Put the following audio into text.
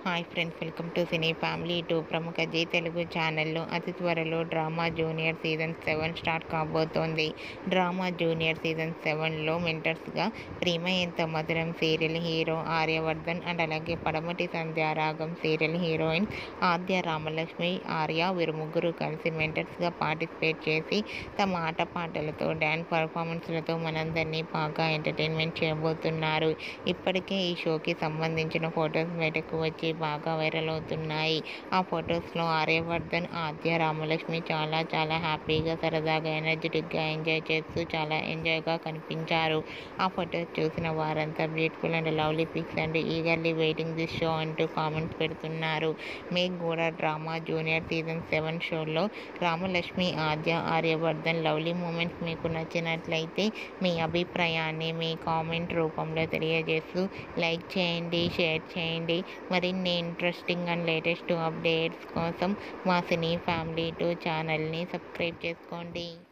hi friends welcome to cine family two ప్రముఖ జీ తెలుగు ఛానల్లో అతి త్వరలో drama junior season seven start కాబోతోంది డ్రామా జూనియర్ సీజన్ సెవెన్లో మెంటర్స్గా ప్రేమ ఎంత మధురం సీరియల్ హీరో ఆర్యవర్ధన్ అండ్ అలాగే పడమటి సంధ్యారాగం సీరియల్ హీరోయిన్ ఆద్య రామలక్ష్మి ఆర్య వీరు ముగ్గురు కలిసి మెంటర్స్గా పార్టిసిపేట్ చేసి తమ ఆటపాటలతో డ్యాన్స్ పర్ఫార్మెన్స్లతో మనందరినీ బాగా ఎంటర్టైన్మెంట్ చేయబోతున్నారు ఇప్పటికే ఈ షోకి సంబంధించిన ఫొటోస్ బయటకు వచ్చి బాగా వైరల్ అవుతున్నాయి ఆ ఫొటోస్లో ఆర్యవర్ధన్ ఆద్య రామలక్ష్మి చాలా చాలా హ్యాపీగా సరదాగా ఎనర్జెటిక్గా ఎంజాయ్ చేస్తూ చాలా ఎంజాయ్గా కనిపించారు ఆ ఫొటోస్ చూసిన వారంతా beautiful and lovely pics and eagerly waiting this show అంటూ కామెంట్స్ పెడుతున్నారు మీకు కూడా డ్రామా జూనియర్ సీజన్ సెవెన్ షోలో రామలక్ష్మి ఆద్య ఆర్యవర్ధన్ లవ్లీ మూమెంట్స్ మీకు నచ్చినట్లయితే మీ అభిప్రాయాన్ని మీ కామెంట్ రూపంలో తెలియజేస్తూ లైక్ చేయండి షేర్ చేయండి మరిన్ని ఇంట్రెస్టింగ్ అండ్ లేటెస్ట్ అప్డేట్స్ కోసం మా సినీ ఫ్యామిలీ టూ ఛానల్ని సబ్స్క్రైబ్ చేసుకోండి